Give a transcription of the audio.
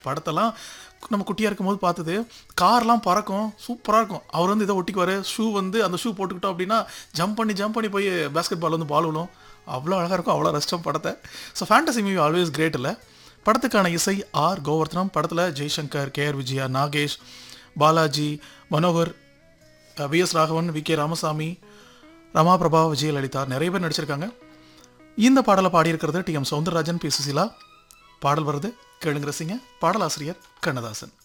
படத்தெல்லாம் நம்ம குட்டியாக இருக்கும்போது பார்த்தது கார்லாம் பறக்கும் சூப்பராக இருக்கும் அவர் வந்து இதை ஒட்டிக்குவார் ஷூ வந்து அந்த ஷூ போட்டுக்கிட்டோம் அப்படின்னா ஜம்ப் பண்ணி ஜம்ப் பண்ணி போய் பேஸ்கெட் பால் வந்து பால் விழும் அவ்வளோ அழகாக இருக்கும் அவ்வளோ ரசித்தோம் படத்தை so fantasy movie always great இல்லை படத்துக்கான இசை ஆர் கோவர்த்தனம் படத்தில் Jaishankar K R Vijaya Nagesh Balaji Manohar V S Raghavan V K Ramasamy Rama Prabha Vijayalalitha நிறைய பேர் நடிச்சிருக்காங்க இந்த பாடலை பாடியிருக்கிறது T M Soundararajan P Susheela பாடல் வருது கேளுங்க ரசிங்க பாடலாசிரியர் கண்ணதாசன்